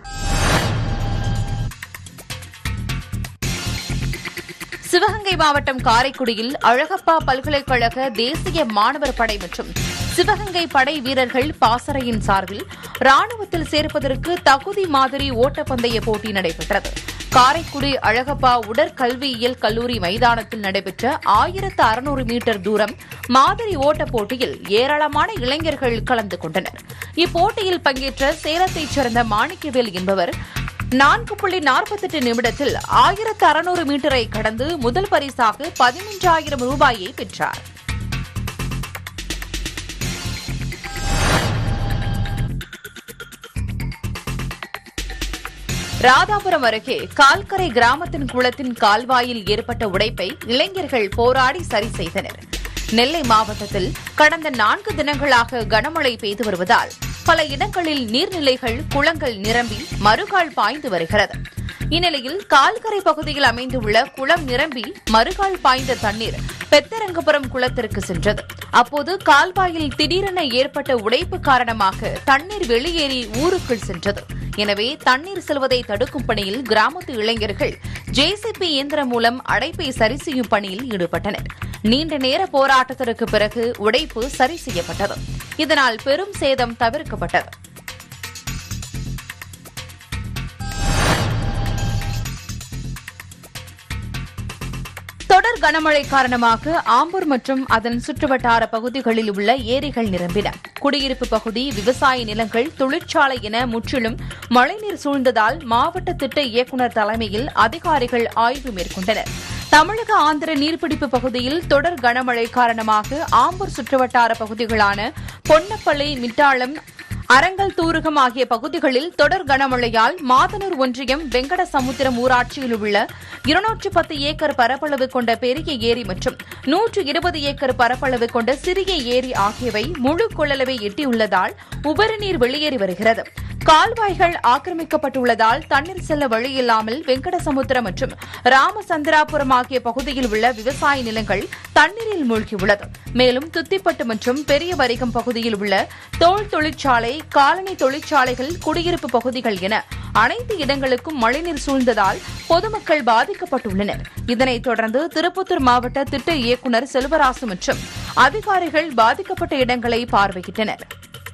Sivaganga மாவட்டம் காரைக்குடியில் அழகப்பா பல்கலைக்கழக தேசிய மாணவர் படை மற்றும் சிவகங்கை படை வீரர்கள் பாசறையின் சார்பில் ராணுவத்தில் சேர்ப்பதற்கு தகுதி மாதிரி ஓட்டப்பந்தய போட்டி நடைபெற்றது காரைக்குடி அழகப்பா உடற்கல்வியியல் கல்லூரி மைதானத்தில் நடைபெற்ற ஆயிரத்து அறுநூறு மீட்டர் தூரம் மாதிரி ஓட்டப் போட்டியில் ஏராளமான இளைஞர்கள் கலந்து கொண்டனர் இப்போட்டியில் பங்கேற்ற சேலத்தைச் சேர்ந்த மாணிக்கவேல் என்பவர் நான்கு புள்ளி நாற்பத்தெட்டு நிமிடத்தில் ஆயிரத்து அறுநூறு மீட்டரை கடந்து முதல் பரிசாக பதினொன்றாயிரம் ரூபாயை பெற்றார் ராதாபுரம் அருகே கால்கரை கிராமத்தின் குளத்தின் கால்வாயில் ஏற்பட்ட உடைப்பை இளைஞர்கள் போராடி சரி செய்தனர் நெல்லை மாவட்டத்தில் கடந்த நான்கு தினங்களாக கனமழை பெய்து வருவதால் பல இடங்களில் நீர்நிலைகள் குளங்கள் நிரம்பி மறுகால் பாய்ந்து வருகிறது இந்நிலையில் கால்கரை பகுதியில் அமைந்துள்ள குளம் நிரம்பி மறுகால் பாய்ந்த தண்ணீர் பெத்தரங்கபுரம் குளத்திற்கு சென்றது அப்போது கால்வாயில் திடீரென ஏற்பட்ட உடைப்பு காரணமாக தண்ணீர் வெளியேறி ஊருக்குள் சென்றது எனவே தண்ணீர் செல்வதை தடுக்கும் பணியில் கிராமத்து இளைஞர்கள் ஜேசிபி இயந்திரம் மூலம் அடைப்பை சரி செய்யும் பணியில் ஈடுபட்டனர் நீண்ட நேர போராட்டத்திற்கு பிறகு உடைப்பு சரி செய்யப்பட்டது இதனால் பெரும் சேதம் தவிர்க்கப்பட்டது தொடர் கனமழை காரணமாக ஆம்பூர் மற்றும் அதன் சுற்றுவட்டார பகுதிகளில் உள்ள ஏரிகள் நிரம்பின குடியிருப்பு பகுதி விவசாய நிலங்கள் தொழிற்சாலை என முற்றிலும் மழைநீர் சூழ்ந்ததால் மாவட்ட திட்ட இயக்குநர் தலைமையில் அதிகாரிகள் ஆய்வு மேற்கொண்டனர் தமிழக ஆந்திர நீர்பிடிப்பு பகுதியில் தொடர் கனமழை காரணமாக ஆம்பூர் சுற்றுவட்டார பகுதிகளான பொன்னப்பள்ளி மிட்டாளம் அரங்கல் தூருகம் ஆகிய பகுதிகளில் தொடர் கனமழையால் மாதனூர் ஒன்றியம் வெங்கடசமுத்திரம் ஊராட்சியில் உள்ள இருநூற்று பத்து ஏக்கர் பரப்பளவு கொண்ட பெரிய ஏரி மற்றும் நூற்று இருபது ஏக்கர் பரப்பளவு கொண்ட சிறிய ஏரி ஆகியவை முழு கொள்ளளவை எட்டியுள்ளதால் உபரிநீர் வெளியேறி வருகிறது கால்வாய்கள் ஆக்கிரமிக்கப்பட்டுள்ளதால் தண்ணீர் செல்ல வழியில்லாமல் வெங்கடசமுத்திரம் மற்றும் ராமசந்திராபுரம் ஆகிய பகுதியில் உள்ள விவசாய நிலங்கள் தண்ணீரில் மூழ்கியுள்ளது மேலும் துத்திப்பட்டு மற்றும் பெரிய வரிகம் பகுதியில் உள்ள தோல் தொழிற்சாலை காலனி தொழிற்சாலைகள் குடியிருப்பு பகுதிகள் என அனைத்து இடங்களுக்கும் மழைநீர் சூழ்ந்ததால் பொதுமக்கள் பாதிக்கப்பட்டுள்ளனர் இதனைத் தொடர்ந்து திருப்பத்தூர் மாவட்ட திட்ட இயக்குநர் செல்வராசு மற்றும் அதிகாரிகள் பாதிக்கப்பட்ட இடங்களை பார்வையிட்டனர்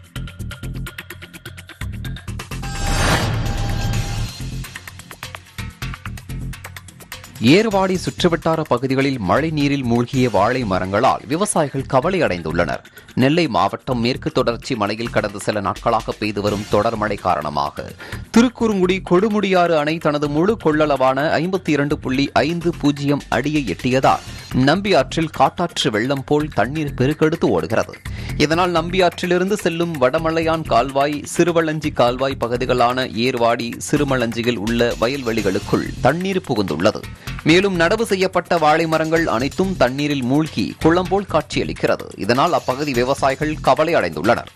ஏர்வாடி சுற்றுவட்டார பகுதிகளில் மழை நீரில் மூழ்கிய வாழை மரங்களால் விவசாயிகள் கவலை அடைந்துள்ளனர் நெல்லை மாவட்டம் மேற்கு தொடர்ச்சி மலையில் கடந்த சில நாட்களாக பெய்து வரும் தொடர் மழை காரணமாக திருக்குறுங்குடி கொடுமுடியாறு அணை தனது முழு கொள்ளளவான ஐம்பத்தி இரண்டு புள்ளி ஐந்து பூஜ்ஜியம் அடியை எட்டியதால் நம்பியாற்றில் காட்டாற்று வெள்ளம் போல் தண்ணீர் பெருக்கெடுத்து ஓடுகிறது இதனால் நம்பியாற்றிலிருந்து செல்லும் வடமலையான் கால்வாய் சிறுவளஞ்சி கால்வாய் பகுதிகளான ஏர்வாடி சிறுமளஞ்சியில் உள்ள வயல்வெளிகளுக்குள் தண்ணீர் புகுந்துள்ளது மேலும் நடவு செய்யப்பட்ட வாழை மரங்கள் அனைத்தும் தண்ணீரில் மூழ்கி குளம் போல் காட்சியளிக்கிறது இதனால் அப்பகுதி விவசாயிகள் கவலை அடைந்துள்ளனர்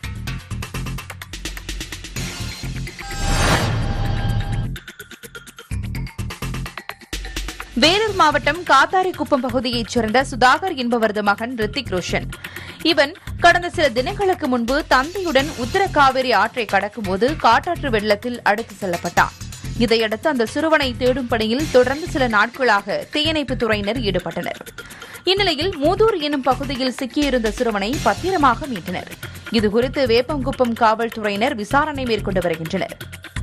வேலூர் மாவட்டம் காத்தாரிக்குப்பம் பகுதியைச் சேர்ந்த சுதாகர் என்பவரது மகன் ரித்திக் ரோஷன் இவன் கடந்த சில தினங்களுக்கு முன்பு தந்தையுடன் உத்தர காவிரி ஆற்றை கடக்கும்போது காட்டாற்று வெள்ளத்தில் அடித்து செல்லப்பட்டான் இதையடுத்து அந்த சிறுவனை தேடும் பணியில் தொடர்ந்து சில நாட்களாக தீயணைப்புத் துறையினர் ஈடுபட்டனர் இந்நிலையில் மூதூர் எனும் பகுதியில் சிக்கியிருந்த சிறுவனை பத்திரமாக மீட்டனர் இதுகுறித்து வேப்பங்குப்பம் காவல்துறையினர் விசாரணை மேற்கொண்டு வருகின்றனர்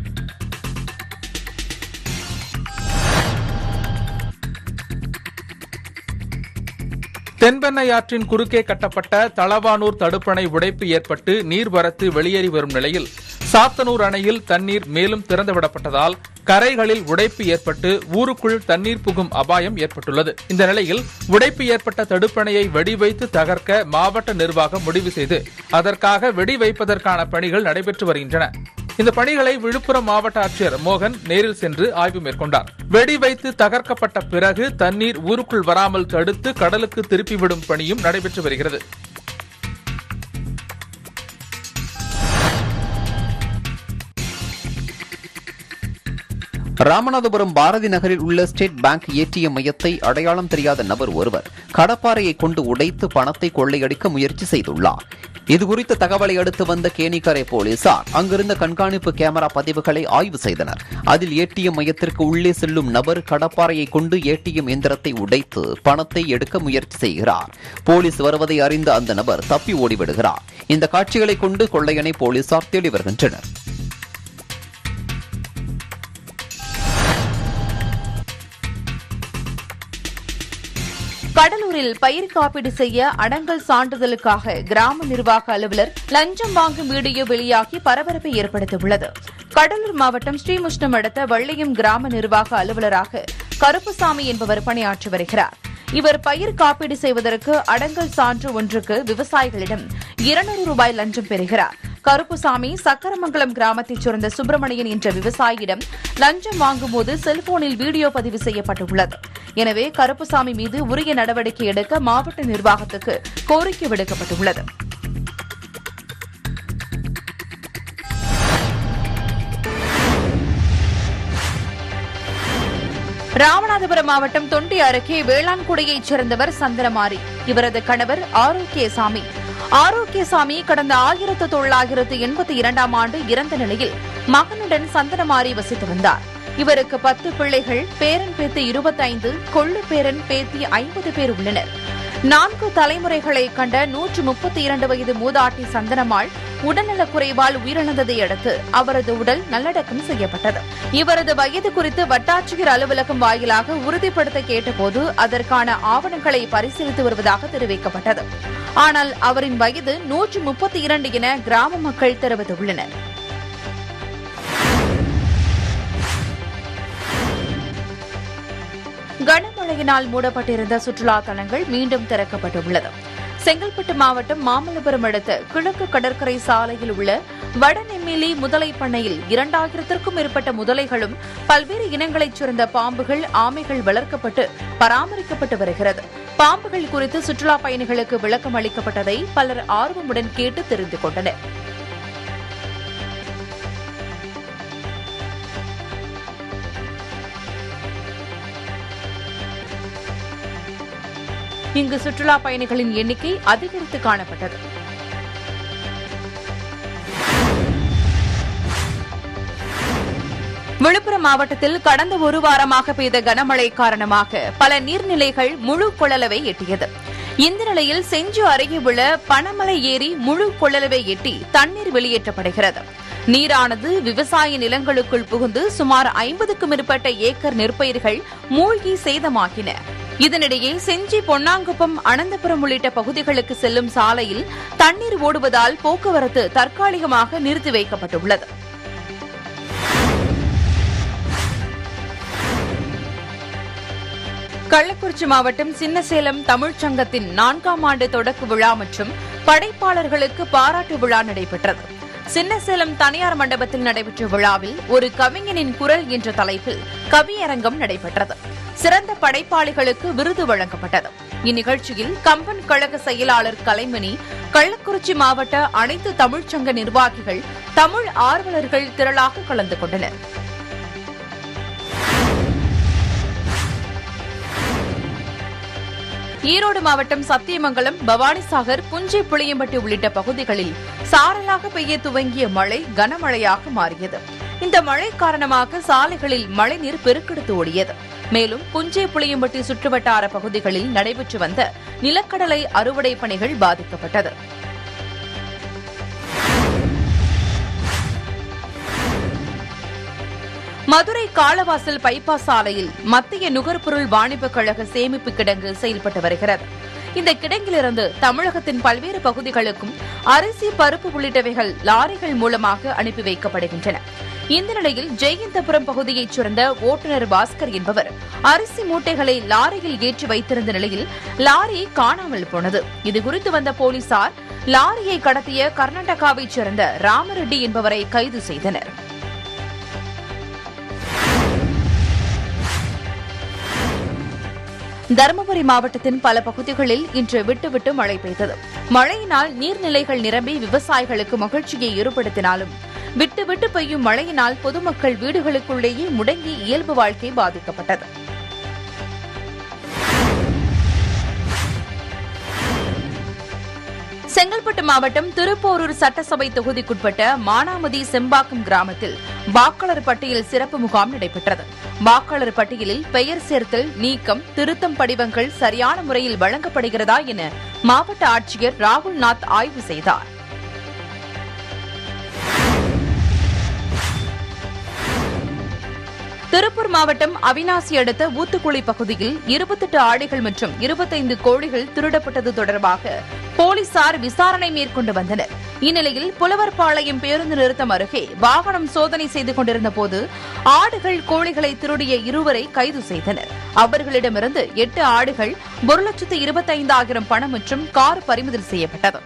தென்பெண்ணை ஆற்றின் குறுக்கே கட்டப்பட்ட தளவானூர் தடுப்பணை உடைப்பு ஏற்பட்டு நீர்வரத்து வெளியேறி வரும் நிலையில் சாத்தனூர் அணையில் தண்ணீர் மேலும் திறந்துவிடப்பட்டதால் கரைகளில் உடைப்பு ஏற்பட்டு ஊருக்குள் தண்ணீர் புகும் அபாயம் ஏற்பட்டுள்ளது இந்த நிலையில் உடைப்பு ஏற்பட்ட தடுப்பணையை வெடி வைத்து தகர்க்க மாவட்ட நிர்வாகம் முடிவு செய்து அதற்காக வெடி வைப்பதற்கான பணிகள் நடைபெற்று வருகின்றன இந்த பணிகளை விழுப்புரம் மாவட்ட ஆட்சியர் மோகன் நேரில் சென்று ஆய்வு மேற்கொண்டார் வெடி வைத்து தகர்க்கப்பட்ட பிறகு தண்ணீர் ஊருக்குள் வராமல் தடுத்து கடலுக்கு திருப்பிவிடும் பணியும் நடைபெற்று வருகிறது ராமநாதபுரம் பாரதி நகரில் உள்ள ஸ்டேட் பேங்க் ஏடிஎம் மையத்தை அடையாளம் தெரியாத நபர் ஒருவர் கடப்பாறையை கொண்டு உடைத்து பணத்தை கொள்ளையடிக்க முயற்சி செய்துள்ளார் இதுகுறித்த தகவலை அடுத்து வந்த கேணிக்கரை போலீசார் அங்கிருந்த கண்காணிப்பு கேமரா பதிவுகளை ஆய்வு செய்தனர் அதில் ஏடிஎம் மையத்திற்கு உள்ளே செல்லும் நபர் கடப்பாறையை கொண்டு ஏடிஎம் எந்திரத்தை உடைத்து பணத்தை எடுக்க முயற்சி செய்கிறார் போலீஸ் வருவதை அறிந்த அந்த நபர் தப்பி ஓடிவிடுகிறார் இந்த காட்சிகளை கொண்டு கொள்ளையனை போலீசார் தேடி வருகின்றனர் கடலூரில் பயிர் காப்பீடு செய்ய அடங்கல் சான்றிதழுக்காக கிராம நிர்வாக அலுவலர் லஞ்சம் வாங்கும் வீடியோ வெளியாகி பரபரப்பை ஏற்படுத்தியுள்ளது கடலூர் மாவட்டம் ஸ்ரீமுஷ்ணம் அடுத்த வள்ளியம் கிராம நிர்வாக அலுவலராக கருப்புசாமி என்பவர் பணியாற்றி வருகிறார் இவர் பயிர் காப்பீடு செய்வதற்கு அடங்கல் சான்று ஒன்றுக்கு விவசாயிகளிடம் இருநூறு ரூபாய் லஞ்சம் பெறுகிறார் கருப்புசாமி சக்கரமங்கலம் கிராமத்தைச் சேர்ந்த சுப்பிரமணியன் என்ற விவசாயியிடம் லஞ்சம் வாங்கும்போது செல்போனில் வீடியோ பதிவு செய்யப்பட்டுள்ளது எனவே கருப்புசாமி மீது உரிய நடவடிக்கை எடுக்க மாவட்ட நிர்வாகத்துக்கு கோரிக்கை விடுக்கப்பட்டுள்ளது ராமநாதபுரம் மாவட்டம் தொண்டி அருகே வேளாண்குடியைச் சேர்ந்தவர் சந்திரமாரி இவரது கணவர் ஆரோக்கியசாமி ஆரோக்கியசாமி கடந்த ஆயிரத்து தொள்ளாயிரத்து எண்பத்தி இரண்டாம் ஆண்டு இறந்த நிலையில் மகனுடன் சந்தனமாரி வசித்து வந்தார் இவருக்கு பத்து பிள்ளைகள் பேரன் பேத்தி இருபத்தைந்து கொள்ளு பேரன் பேத்தி ஐம்பது பேர் உள்ளனர் நான்கு தலைமுறைகளை கண்ட நூற்று முப்பத்தி இரண்டு வயது மூதாட்டி சந்தனம்மாள் உடல்நலக் குறைவால் உயிரிழந்ததை அடுத்து அவரது உடல் நல்லடக்கம் செய்யப்பட்டது இவரது வயது குறித்து வட்டாட்சியர் அலுவலகம் வாயிலாக உறுதிப்படுத்த கேட்டபோது அதற்கான ஆவணங்களை பரிசீலித்து வருவதாக தெரிவிக்கப்பட்டது ஆனால் அவரின் வயது நூற்று முப்பத்தி இரண்டு என கிராம மக்கள் தெரிவித்துள்ளனர் கனமழையினால் மூடப்பட்டிருந்த சுற்றுலா தலங்கள் மீண்டும் திறக்கப்பட்டுள்ளது செங்கல்பட்டு மாவட்டம் மாமல்லபுரம் அடுத்த கிழக்கு கடற்கரை சாலையில் உள்ள வடநெம்மிலி முதலை பண்ணையில் இரண்டாயிரத்திற்கும் மேற்பட்ட முதலைகளும் பல்வேறு இனங்களைச் சேர்ந்த பாம்புகள் ஆமைகள் வளர்க்கப்பட்டு பராமரிக்கப்பட்டு வருகிறது பாம்புகள் குறித்து சுற்றுலா பயணிகளுக்கு விளக்கம் அளிக்கப்பட்டதை பலர் ஆர்வமுடன் கேட்டு தெரிந்து கொண்டனர் இங்கு சுற்றுலா பயணிகளின் எண்ணிக்கை அதிகரித்து காணப்பட்டது விழுப்புரம் மாவட்டத்தில் கடந்த ஒரு வாரமாக பெய்த கனமழை காரணமாக பல நீர்நிலைகள் முழு கொள்ளளவை எட்டியது இந்த நிலையில் செஞ்சு அருகே உள்ள பனமலை ஏரி முழு கொள்ளளவை எட்டி தண்ணீர் வெளியேற்றப்படுகிறது நீரானது விவசாய நிலங்களுக்குள் புகுந்து சுமார் ஐம்பதுக்கும் மேற்பட்ட ஏக்கர் நெற்பயிர்கள் மூழ்கி சேதமாகின இதனிடையே செஞ்சி பொன்னாங்குப்பம் அனந்தபுரம் உள்ளிட்ட பகுதிகளுக்கு செல்லும் சாலையில் தண்ணீர் ஓடுவதால் போக்குவரத்து தற்காலிகமாக நிறுத்தி வைக்கப்பட்டுள்ளது கள்ளக்குறிச்சி மாவட்டம் சின்னசேலம் தமிழ்ச் சங்கத்தின் நான்காம் ஆண்டு தொடக்க விழா மற்றும் படைப்பாளர்களுக்கு பாராட்டு விழா நடைபெற்றது சின்னசேலம் தனியார் மண்டபத்தில் நடைபெற்ற விழாவில் ஒரு கவிஞனின் குரல் என்ற தலைப்பில் கவியரங்கம் நடைபெற்றது சிறந்த படைப்பாளிகளுக்கு விருது வழங்கப்பட்டது இந்நிகழ்ச்சியில் கம்பன் கழக செயலாளர் கலைமணி கள்ளக்குறிச்சி மாவட்ட அனைத்து தமிழ்ச்சங்க நிர்வாகிகள் தமிழ் ஆர்வலர்கள் திரளாக கலந்து கொண்டனர் ஈரோடு மாவட்டம் சத்தியமங்கலம் பவானிசாகர் புஞ்சை புளியம்பட்டி உள்ளிட்ட பகுதிகளில் சாரலாக பெய்ய துவங்கிய மழை கனமழையாக மாறியது இந்த மழை காரணமாக சாலைகளில் மழைநீர் பெருக்கெடுத்து ஓடியது மேலும் புஞ்சை புளியம்பட்டி சுற்றுவட்டார பகுதிகளில் நடைபெற்று வந்த நிலக்கடலை அறுவடை பணிகள் பாதிக்கப்பட்டது மதுரை காளவாசல் பைபாஸ் சாலையில் மத்திய நுகர்பொருள் வாணிபக் கழக சேமிப்பு கிடங்கு செயல்பட்டு வருகிறது இந்த கிடங்கிலிருந்து தமிழகத்தின் பல்வேறு பகுதிகளுக்கும் அரிசி பருப்பு உள்ளிட்டவைகள் லாரிகள் மூலமாக அனுப்பி வைக்கப்படுகின்றன இந்த நிலையில் ஜெயந்தபுரம் பகுதியைச் சேர்ந்த ஓட்டுநர் பாஸ்கர் என்பவர் அரிசி மூட்டைகளை லாரியில் ஏற்றி வைத்திருந்த நிலையில் லாரி காணாமல் போனது இதுகுறித்து வந்த போலீசார் லாரியை கடத்திய கர்நாடகாவைச் சேர்ந்த ராமரெட்டி என்பவரை கைது செய்தனர் தருமபுரி மாவட்டத்தின் பல பகுதிகளில் இன்று விட்டுவிட்டு மழை பெய்தது மழையினால் நீர்நிலைகள் நிரம்பி விவசாயிகளுக்கு மகிழ்ச்சியை ஏற்படுத்தினாலும் விட்டு விட்டு பெய்யும் மழையினால் பொதுமக்கள் வீடுகளுக்குள்ளேயே முடங்கி இயல்பு வாழ்க்கை பாதிக்கப்பட்டது செங்கல்பட்டு மாவட்டம் திருப்போரூர் சட்டசபை தொகுதிக்குட்பட்ட மானாமதி செம்பாக்கம் கிராமத்தில் வாக்காளர் பட்டியல் சிறப்பு முகாம் நடைபெற்றது வாக்காளர் பட்டியலில் பெயர் சேர்த்தல் நீக்கம் திருத்தம் படிவங்கள் சரியான முறையில் வழங்கப்படுகிறதா என மாவட்ட ஆட்சியர் ராகுல் நாத் ஆய்வு செய்தார் திருப்பூர் மாவட்டம் அவினாசி அடுத்த ஊத்துக்குளி பகுதியில் இருபத்தெட்டு ஆடுகள் மற்றும் இருபத்தைந்து கோழிகள் திருடப்பட்டது தொடர்பாக போலீசார் விசாரணை மேற்கொண்டு வந்தனர் இந்நிலையில் புலவர்பாளையம் பேருந்து நிறுத்தம் அருகே வாகனம் சோதனை செய்து கொண்டிருந்த போது ஆடுகள் கோழிகளை திருடிய இருவரை கைது செய்தனர் அவர்களிடமிருந்து எட்டு ஆடுகள் ஒரு லட்சத்து இருபத்தைந்தாயிரம் பணம் மற்றும் கார் பறிமுதல் செய்யப்பட்டது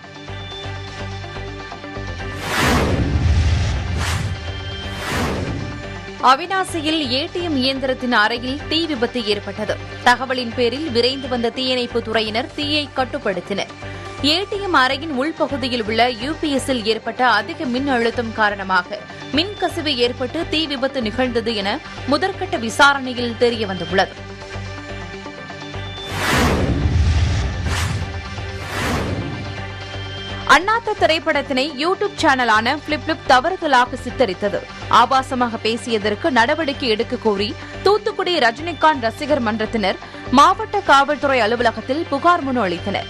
அவினாசியில் ஏடிஎம் இயந்திரத்தின் அறையில் தீ விபத்து ஏற்பட்டது தகவலின் பேரில் விரைந்து வந்த தீயணைப்பு துறையினர் தீயை கட்டுப்படுத்தினர் ஏடிஎம் அறையின் உள்பகுதியில் உள்ள யுபிஎஸ்ஸில் ஏற்பட்ட அதிக மின் அழுத்தம் காரணமாக மின் கசிவு ஏற்பட்டு தீ விபத்து நிகழ்ந்தது என முதற்கட்ட விசாரணையில் தெரியவந்துள்ளது அண்ணாத்த திரைப்படத்தினை யூடியூப் சேனலான பிளிப்ளிப் தவறுதலாக சித்தரித்தது ஆபாசமாக பேசியதற்கு நடவடிக்கை எடுக்க கோரி தூத்துக்குடி ரஜினிகாந்த் ரசிகர் மன்றத்தினர் மாவட்ட காவல்துறை அலுவலகத்தில் புகார் மனு அளித்தனர்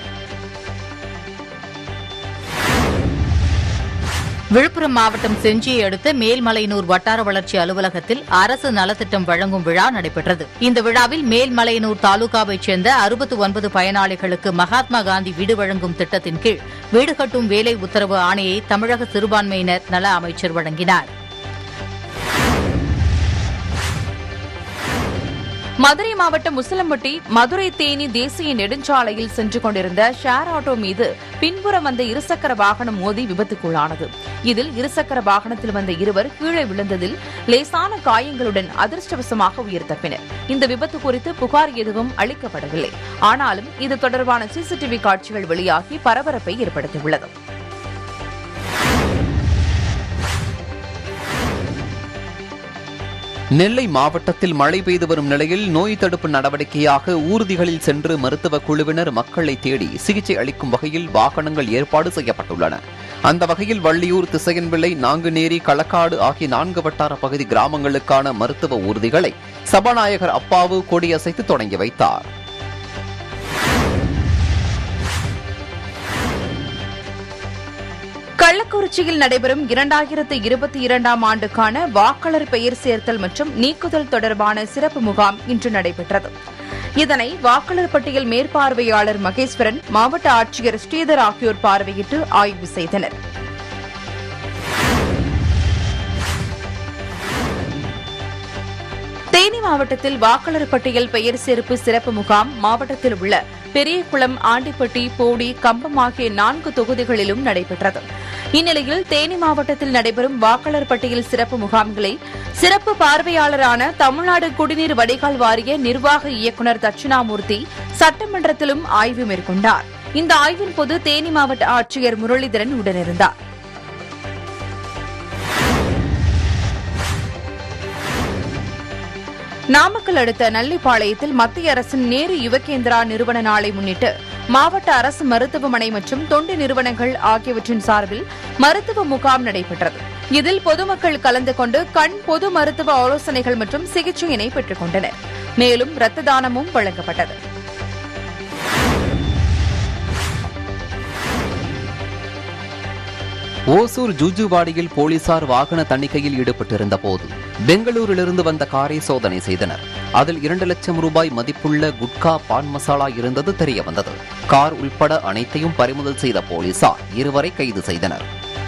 விழுப்புரம் மாவட்டம் செஞ்சியை அடுத்த மேல்மலையனூர் வட்டார வளர்ச்சி அலுவலகத்தில் அரசு நலத்திட்டம் வழங்கும் விழா நடைபெற்றது இந்த விழாவில் மேல்மலையனூர் தாலுகாவைச் சேர்ந்த அறுபத்து ஒன்பது பயனாளிகளுக்கு மகாத்மா காந்தி வீடு வழங்கும் திட்டத்தின் கீழ் வீடு கட்டும் வேலை உத்தரவு ஆணையை தமிழக சிறுபான்மையினர் நல அமைச்சர் வழங்கினார் மதுரை மாவட்டம் முசலம்பட்டி மதுரை தேனி தேசிய நெடுஞ்சாலையில் சென்று கொண்டிருந்த ஷேர் ஆட்டோ மீது பின்புறம் வந்த இருசக்கர வாகனம் மோதி விபத்துக்குள்ளானது இதில் இருசக்கர வாகனத்தில் வந்த இருவர் கீழே விழுந்ததில் லேசான காயங்களுடன் அதிர்ஷ்டவசமாக உயிர் தப்பினர் இந்த விபத்து குறித்து புகார் எதுவும் அளிக்கப்படவில்லை ஆனாலும் இது தொடர்பான சிசிடிவி காட்சிகள் வெளியாகி பரபரப்பை ஏற்படுத்தியுள்ளது நெல்லை மாவட்டத்தில் மழை பெய்து வரும் நிலையில் நோய் தடுப்பு நடவடிக்கையாக ஊர்திகளில் சென்று மருத்துவ குழுவினர் மக்களை தேடி சிகிச்சை அளிக்கும் வகையில் வாகனங்கள் ஏற்பாடு செய்யப்பட்டுள்ளன அந்த வகையில் வள்ளியூர் திசையன்விளை நாங்குநேரி களக்காடு ஆகிய நான்கு வட்டார பகுதி கிராமங்களுக்கான மருத்துவ ஊர்திகளை சபாநாயகர் அப்பாவு கொடியசைத்து தொடங்கி வைத்தார் கள்ளக்குறிச்சியில் நடைபெறும் இரண்டாயிரத்து இருபத்தி இரண்டாம் ஆண்டுக்கான வாக்காளர் பெயர் சேர்த்தல் மற்றும் நீக்குதல் தொடர்பான சிறப்பு முகாம் இன்று நடைபெற்றது இதனை வாக்காளர் பட்டியல் மேற்பார்வையாளர் மகேஸ்வரன் மாவட்ட ஆட்சியர் ஸ்ரீதர் ஆகியோர் பார்வையிட்டு ஆய்வு செய்தனர் தேனி மாவட்டத்தில் வாக்காளர் பட்டியல் பெயர் சேர்ப்பு சிறப்பு முகாம் மாவட்டத்தில் உள்ள பெரியகுளம் ஆண்டிப்பட்டி போடி கம்பம் ஆகிய நான்கு தொகுதிகளிலும் நடைபெற்றது இந்நிலையில் தேனி மாவட்டத்தில் நடைபெறும் வாக்காளர் பட்டியல் சிறப்பு முகாம்களை சிறப்பு பார்வையாளரான தமிழ்நாடு குடிநீர் வடிகால் வாரிய நிர்வாக இயக்குநர் தட்சிணாமூர்த்தி சட்டமன்றத்திலும் ஆய்வு மேற்கொண்டார் இந்த ஆய்வின் போது தேனி மாவட்ட ஆட்சியர் முரளிதரன் உடனிருந்தார் நாமக்கல் அடுத்த நல்லிப்பாளையத்தில் மத்திய அரசின் நேரு யுவகேந்திரா நிறுவன நாளை முன்னிட்டு மாவட்ட அரசு மருத்துவமனை மற்றும் தொண்டு நிறுவனங்கள் ஆகியவற்றின் சார்பில் மருத்துவ முகாம் நடைபெற்றது இதில் பொதுமக்கள் கலந்து கொண்டு கண் பொது மருத்துவ ஆலோசனைகள் மற்றும் சிகிச்சையினை பெற்றுக் கொண்டனர் மேலும் இரத்த தானமும் வழங்கப்பட்டது ஓசூர் ஜூஜுவாடியில் போலீசார் வாகன தணிக்கையில் ஈடுபட்டிருந்த போது பெங்களூரிலிருந்து வந்த காரை சோதனை செய்தனர் அதில் இரண்டு லட்சம் ரூபாய் மதிப்புள்ள குட்கா பான் மசாலா இருந்தது தெரிய வந்தது கார் உள்பட அனைத்தையும் பறிமுதல் செய்த போலீசார் இருவரை கைது செய்தனர்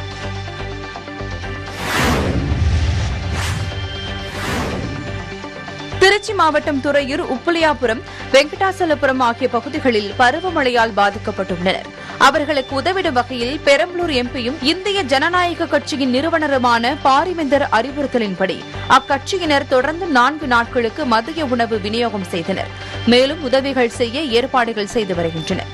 திருச்சி மாவட்டம் துறையூர் உப்புளியாபுரம் வெங்கடாசலபுரம் ஆகிய பகுதிகளில் பருவமழையால் பாதிக்கப்பட்டுள்ளனர் அவர்களுக்கு உதவிடும் வகையில் பெரம்பலூர் எம்பியும் இந்திய ஜனநாயக கட்சியின் நிறுவனருமான பாரிவேந்தர் அறிவுறுத்தலின்படி அக்கட்சியினர் தொடர்ந்து நான்கு நாட்களுக்கு மதிய உணவு விநியோகம் செய்தனர் மேலும் உதவிகள் செய்ய ஏற்பாடுகள் செய்து வருகின்றனர்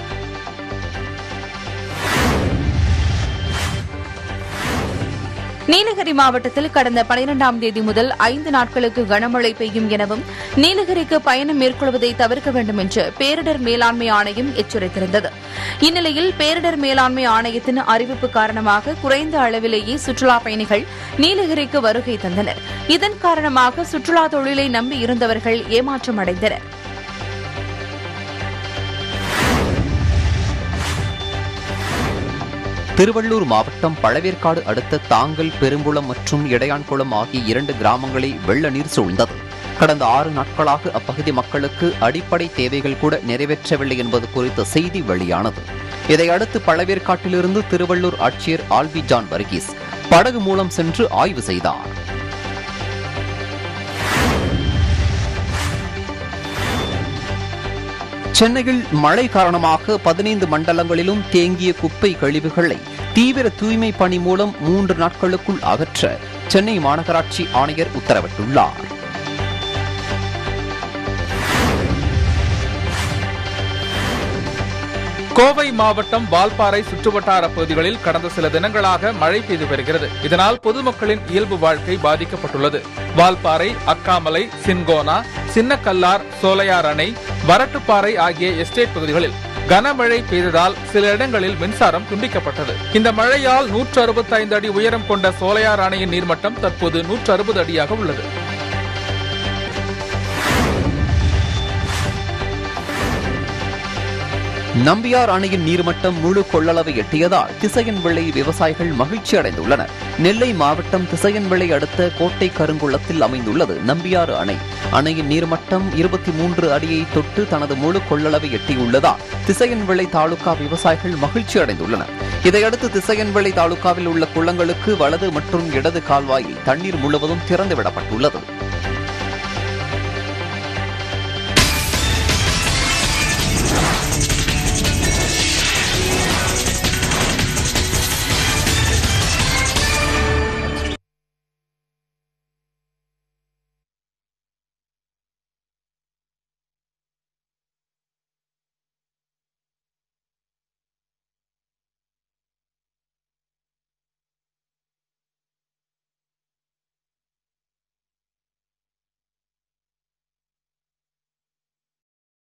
நீலகிரி மாவட்டத்தில் கடந்த பனிரெண்டாம் தேதி முதல் ஐந்து நாட்களுக்கு கனமழை பெய்யும் எனவும் நீலகிரிக்கு பயணம் மேற்கொள்வதை தவிர்க்க வேண்டும் என்று பேரிடர் மேலாண்மை ஆணையம் எச்சரித்திருந்தது இந்நிலையில் பேரிடர் மேலாண்மை ஆணையத்தின் அறிவிப்பு காரணமாக குறைந்த அளவிலேயே சுற்றுலா பயணிகள் நீலகிரிக்கு வருகை தந்தனர் இதன் காரணமாக சுற்றுலா தொழிலை நம்பி இருந்தவர்கள் ஏமாற்றம் அடைந்தனர் திருவள்ளூர் மாவட்டம் பழவேற்காடு அடுத்த தாங்கல் பெருங்குளம் மற்றும் இடையான்குளம் ஆகிய இரண்டு கிராமங்களை வெள்ள நீர் சூழ்ந்தது கடந்த ஆறு நாட்களாக அப்பகுதி மக்களுக்கு அடிப்படை தேவைகள் கூட நிறைவேற்றவில்லை என்பது குறித்த செய்தி வெளியானது இதையடுத்து பழவேற்காட்டிலிருந்து திருவள்ளூர் ஆட்சியர் ஆல்பி ஜான் வர்கீஸ் படகு மூலம் சென்று ஆய்வு செய்தார் சென்னையில் மழை காரணமாக பதினைந்து மண்டலங்களிலும் தேங்கிய குப்பை கழிவுகளை தீவிர தூய்மை பணி மூலம் மூன்று நாட்களுக்குள் அகற்ற சென்னை மாநகராட்சி ஆணையர் உத்தரவிட்டுள்ளார் கோவை மாவட்டம் வால்பாறை சுற்றுவட்டார பகுதிகளில் கடந்த சில தினங்களாக மழை பெய்து வருகிறது இதனால் பொதுமக்களின் இயல்பு வாழ்க்கை பாதிக்கப்பட்டுள்ளது வால்பாறை அக்காமலை சின்கோனா சின்னக்கல்லார் சோலையார் அணை வரட்டுப்பாறை ஆகிய எஸ்டேட் பகுதிகளில் கனமழை பெய்ததால் சில இடங்களில் மின்சாரம் துண்டிக்கப்பட்டது இந்த மழையால் நூற்று அறுபத்தைந்து அடி உயரம் கொண்ட சோலையார் அணையின் நீர்மட்டம் தற்போது நூற்று அறுபது அடியாக உள்ளது நம்பியார் அணையின் நீர்மட்டம் முழு கொள்ளளவை எட்டியதால் திசையன்விளை விவசாயிகள் மகிழ்ச்சி அடைந்துள்ளனர் நெல்லை மாவட்டம் திசையன்விளை அடுத்த கோட்டை கருங்குளத்தில் அமைந்துள்ளது நம்பியாறு அணை அணையின் நீர்மட்டம் இருபத்தி மூன்று அடியை தொட்டு தனது முழு கொள்ளளவை எட்டியுள்ளதால் திசையன்விளை தாலுகா விவசாயிகள் மகிழ்ச்சி அடைந்துள்ளனர் இதையடுத்து திசையன்விளை தாலுகாவில் உள்ள குளங்களுக்கு வலது மற்றும் இடது கால்வாயில் தண்ணீர் முழுவதும் திறந்துவிடப்பட்டுள்ளது